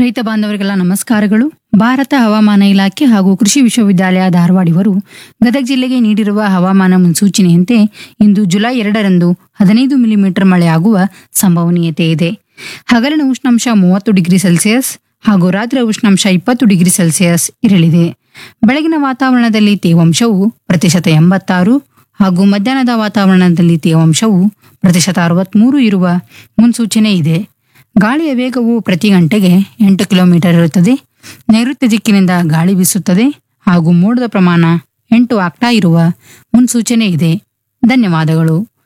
ರೈತ ಬಾಂಧವರಿಗೆಲ್ಲ ನಮಸ್ಕಾರಗಳು ಭಾರತ ಹವಾಮಾನ ಇಲಾಖೆ ಹಾಗೂ ಕೃಷಿ ವಿಶ್ವವಿದ್ಯಾಲಯ ಧಾರವಾಡ ಇವರು ಗದಗ ಜಿಲ್ಲೆಗೆ ನೀಡಿರುವ ಹವಾಮಾನ ಮುನ್ಸೂಚನೆಯಂತೆ ಇಂದು ಜುಲೈ ಎರಡರಂದು ಹದಿನೈದು ಮಿಲಿಮೀಟರ್ ಮಳೆಯಾಗುವ ಸಂಭವನೀಯತೆ ಇದೆ ಹಗಲಿನ ಉಷ್ಣಾಂಶ ಮೂವತ್ತು ಡಿಗ್ರಿ ಸೆಲ್ಸಿಯಸ್ ಹಾಗೂ ರಾತ್ರಿ ಉಷ್ಣಾಂಶ ಇಪ್ಪತ್ತು ಡಿಗ್ರಿ ಸೆಲ್ಸಿಯಸ್ ಇರಲಿದೆ ಬೆಳಗಿನ ವಾತಾವರಣದಲ್ಲಿ ತೇವಾಂಶವು ಪ್ರತಿಶತ ಎಂಬತ್ತಾರು ಹಾಗೂ ಮಧ್ಯಾಹ್ನದ ವಾತಾವರಣದಲ್ಲಿ ತೇವಾಂಶವು ಪ್ರತಿಶತ ಅರವತ್ಮೂರು ಇರುವ ಮುನ್ಸೂಚನೆ ಇದೆ ಗಾಳಿಯ ವೇಗವು ಪ್ರತಿ ಗಂಟೆಗೆ ಎಂಟು ಕಿಲೋಮೀಟರ್ ಇರುತ್ತದೆ ನೈಋತ್ಯ ದಿಕ್ಕಿನಿಂದ ಗಾಳಿ ಬೀಸುತ್ತದೆ ಹಾಗೂ ಮೋಡದ ಪ್ರಮಾಣ ಎಂಟು ಆಗ್ತಾ ಇರುವ ಮುನ್ಸೂಚನೆ ಇದೆ ಧನ್ಯವಾದಗಳು